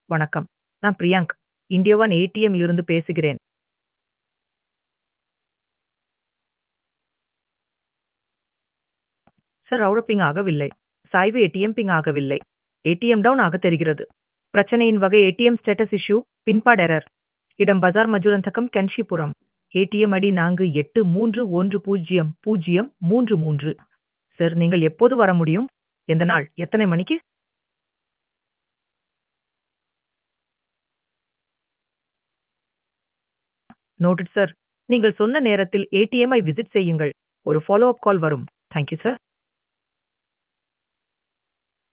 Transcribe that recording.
வணக்கம். நான் பிரியாங்க். India one ATM இலிருந்து பேசுகிறேன். சார் ரவுட்டர் பிங் ஆகவில்லை. சாய்வு ஏடிஎம் பிங் ஆகவில்லை. ஏடிஎம் டவுன் ஆக தெரிகிறது. பிரச்சனையின் வகை ATM status issue, pinpad error. இடம் பஜார் Madurantakam, Kanchipuram. ATM ID 48300033. Sir நீங்கள் எப்போது வர முடியும்? எந்த நாள்? எத்தனை மணிக்கு? Noted sir. நீங்கள் சொன்ன நேரத்தில் ஏடிஎம் ஐ விசிட் செய்யுங்கள். ஒரு ஃபாலோ அப் கால் வரும். Thank you sir.